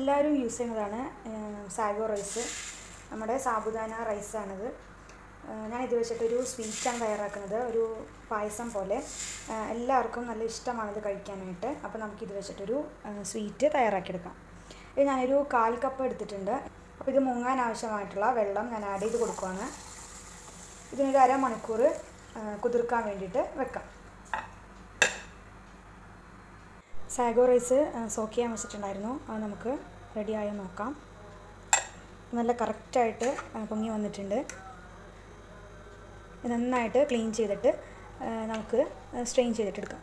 എല്ലാവരും യൂസ് ചെയ്യുന്നതാണ് sago rice നമ്മുടെ സാബുദാന റൈസാണിത് ഞാൻ ഇത് വെച്ചിട്ടൊരു സ്വീറ്റാണ് തയ്യാറാക്കുന്നത് ഒരു പായസം പോലെ എല്ലാവർക്കും നല്ല ഇഷ്ടമാണിത് കഴിക്കാനായിട്ട് അപ്പോൾ നമുക്കിത് വെച്ചിട്ടൊരു സ്വീറ്റ് തയ്യാറാക്കിയെടുക്കാം ഇത് ഞാനൊരു കാൽ കപ്പ് എടുത്തിട്ടുണ്ട് അപ്പോൾ ഇത് മുങ്ങാൻ ആവശ്യമായിട്ടുള്ള വെള്ളം ഞാൻ ആഡ് ചെയ്ത് കൊടുക്കുവാണ് ഇതിനൊരു അരമണിക്കൂർ കുതിർക്കാൻ വേണ്ടിയിട്ട് വെക്കാം സാഗോ റൈസ് സോക്ക് ചെയ്യാൻ വെച്ചിട്ടുണ്ടായിരുന്നു അത് നമുക്ക് റെഡിയായോ നോക്കാം നല്ല കറക്റ്റായിട്ട് പൊങ്ങി വന്നിട്ടുണ്ട് നന്നായിട്ട് ക്ലീൻ ചെയ്തിട്ട് നമുക്ക് സ്ട്രെയിൻ ചെയ്തിട്ടെടുക്കാം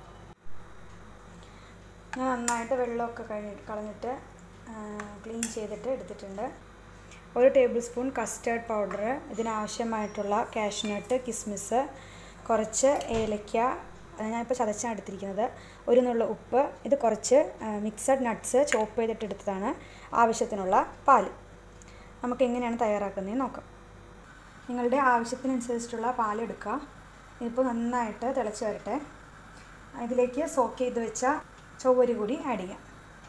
ഞാൻ നന്നായിട്ട് വെള്ളമൊക്കെ കഴിഞ്ഞ് കളഞ്ഞിട്ട് ക്ലീൻ ചെയ്തിട്ട് എടുത്തിട്ടുണ്ട് ഒരു ടേബിൾ സ്പൂൺ കസ്റ്റേർഡ് പൗഡർ ഇതിനാവശ്യമായിട്ടുള്ള കാഷ്നട്ട് കിസ്മിസ് കുറച്ച് ഏലക്ക ഞാനിപ്പോൾ ചതച്ചാണ് എടുത്തിരിക്കുന്നത് ഒരു നുള്ള ഉപ്പ് ഇത് കുറച്ച് മിക്സഡ് നട്ട്സ് ചോപ്പ് ചെയ്തിട്ട് എടുത്തതാണ് ആവശ്യത്തിനുള്ള പാൽ നമുക്ക് എങ്ങനെയാണ് തയ്യാറാക്കുന്നതെന്ന് നോക്കാം നിങ്ങളുടെ ആവശ്യത്തിനനുസരിച്ചിട്ടുള്ള പാൽ എടുക്കുക ഇതിപ്പോൾ നന്നായിട്ട് തിളച്ച് വരട്ടെ ഇതിലേക്ക് സോക്ക് ചെയ്ത് വെച്ച ചൊവ്വരി കൂടി ആഡ് ചെയ്യാം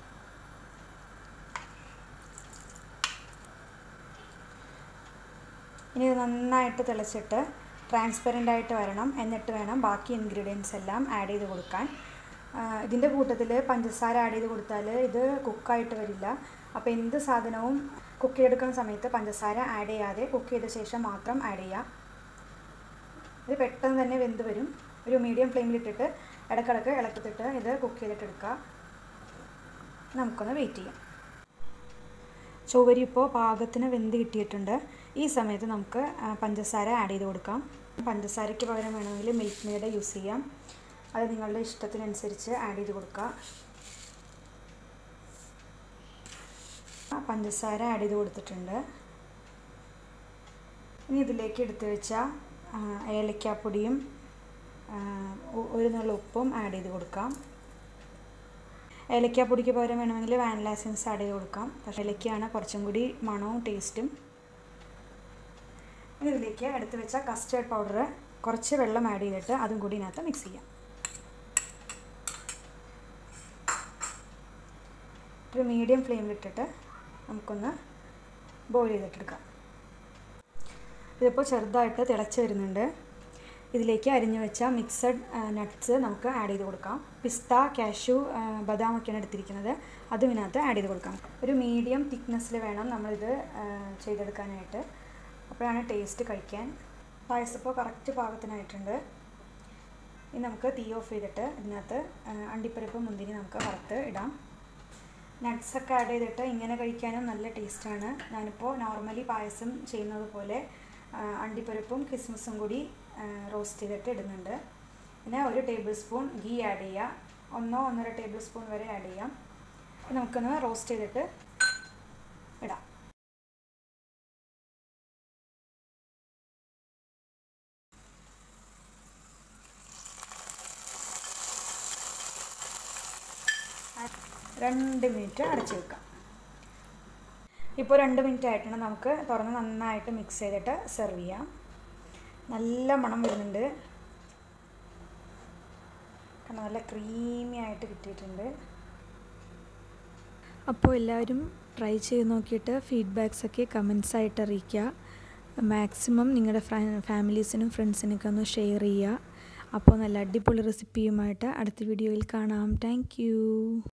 ഇനി ഇത് നന്നായിട്ട് തിളച്ചിട്ട് ട്രാൻസ്പെറൻ്റ് ആയിട്ട് വരണം എന്നിട്ട് വേണം ബാക്കി ഇൻഗ്രീഡിയൻസ് എല്ലാം ആഡ് ചെയ്ത് കൊടുക്കാൻ ഇതിൻ്റെ കൂട്ടത്തിൽ പഞ്ചസാര ആഡ് ചെയ്ത് കൊടുത്താൽ ഇത് കുക്കായിട്ട് വരില്ല അപ്പോൾ എന്ത് സാധനവും കുക്ക് ചെയ്തെടുക്കുന്ന സമയത്ത് പഞ്ചസാര ആഡ് ചെയ്യാതെ കുക്ക് ചെയ്ത ശേഷം മാത്രം ആഡ് ചെയ്യുക ഇത് പെട്ടെന്ന് തന്നെ വെന്ത് വരും ഒരു മീഡിയം ഫ്ലെയിമിലിട്ടിട്ട് ഇടക്കിടക്ക് ഇളക്കിത്തിട്ട് ഇത് കുക്ക് ചെയ്തിട്ടെടുക്കുക നമുക്കൊന്ന് വെയിറ്റ് ചെയ്യാം ചുവരി ഇപ്പോൾ പാകത്തിന് വെന്ത് കിട്ടിയിട്ടുണ്ട് ഈ സമയത്ത് നമുക്ക് പഞ്ചസാര ആഡ് ചെയ്ത് കൊടുക്കാം പഞ്ചസാരയ്ക്ക് പകരം വേണമെങ്കിൽ മിൽക്ക് മെയ്ഡ് യൂസ് ചെയ്യാം അത് നിങ്ങളുടെ ഇഷ്ടത്തിനനുസരിച്ച് ആഡ് ചെയ്ത് കൊടുക്കുക പഞ്ചസാര ആഡ് ചെയ്ത് കൊടുത്തിട്ടുണ്ട് ഇനി ഇതിലേക്ക് എടുത്തു വെച്ച ഏലക്കാപ്പൊടിയും ഒരു നുള്ള ഉപ്പും ആഡ് ചെയ്ത് കൊടുക്കാം ഏലക്കാപ്പൊടിക്ക് പകരം വേണമെങ്കിൽ വാനില എസൻസ് ആഡ് ചെയ്ത് കൊടുക്കാം പക്ഷേ ഏലക്കയാണ് കുറച്ചും കൂടി മണവും ടേസ്റ്റും ഇനി ഇതിലേക്ക് എടുത്ത് വെച്ച കസ്റ്റേർഡ് പൗഡർ കുറച്ച് വെള്ളം ആഡ് ചെയ്തിട്ട് അതും കൂടി ഇതിനകത്ത് മിക്സ് ചെയ്യാം ഒരു മീഡിയം ഫ്ലെയിമിലിട്ടിട്ട് നമുക്കൊന്ന് ബോയിൽ ചെയ്തിട്ടെടുക്കാം ഇതിപ്പോൾ ചെറുതായിട്ട് തിളച്ച് വരുന്നുണ്ട് ഇതിലേക്ക് അരിഞ്ഞു വെച്ച മിക്സഡ് നട്ട്സ് നമുക്ക് ആഡ് ചെയ്ത് കൊടുക്കാം പിസ്ത കാഷ്യൂ ബദാമൊക്കെയാണ് എടുത്തിരിക്കുന്നത് അതും ഇതിനകത്ത് ആഡ് ചെയ്ത് കൊടുക്കാം ഒരു മീഡിയം തിക്നെസ്സിൽ വേണം നമ്മളിത് ചെയ്തെടുക്കാനായിട്ട് അപ്പോഴാണ് ടേസ്റ്റ് കഴിക്കാൻ പായസം ഇപ്പോൾ കറക്റ്റ് പാകത്തിനായിട്ടുണ്ട് ഇനി നമുക്ക് തീ ഓഫ് ചെയ്തിട്ട് ഇതിനകത്ത് അണ്ടിപ്പരിപ്പ് മുന്തിരി നമുക്ക് വറുത്ത് ഇടാം നട്ട്സൊക്കെ ആഡ് ചെയ്തിട്ട് ഇങ്ങനെ കഴിക്കാനും നല്ല ടേസ്റ്റാണ് ഞാനിപ്പോൾ നോർമലി പായസം ചെയ്യുന്നത് പോലെ അണ്ടിപ്പരിപ്പും കിസ്മസും കൂടി റോസ്റ്റ് ചെയ്തിട്ട് ഇടുന്നുണ്ട് പിന്നെ ഒരു ടേബിൾ സ്പൂൺ ഗീ ആഡ് ചെയ്യാം ഒന്നോ ഒന്നര ടേബിൾ സ്പൂൺ വരെ ആഡ് ചെയ്യാം നമുക്കൊന്ന് റോസ്റ്റ് ചെയ്തിട്ട് ഇടാം രണ്ട് മിനിറ്റ് അടച്ചു വെക്കാം ഇപ്പോൾ രണ്ട് മിനിറ്റ് ആയിട്ടാണ് നമുക്ക് തുറന്ന് നന്നായിട്ട് മിക്സ് ചെയ്തിട്ട് സെർവ് ചെയ്യാം നല്ല മണം വരുന്നുണ്ട് കാരണം നല്ല ക്രീമി ആയിട്ട് കിട്ടിയിട്ടുണ്ട് അപ്പോൾ എല്ലാവരും ട്രൈ ചെയ്ത് നോക്കിയിട്ട് ഫീഡ്ബാക്സ് ഒക്കെ കമൻസ് ആയിട്ട് അറിയിക്കുക മാക്സിമം നിങ്ങളുടെ ഫാമിലീസിനും ഫ്രണ്ട്സിനൊക്കെ ഒന്ന് ഷെയർ ചെയ്യുക അപ്പോൾ നല്ല അടിപൊളി റെസിപ്പിയുമായിട്ട് അടുത്ത വീഡിയോയിൽ കാണാം താങ്ക്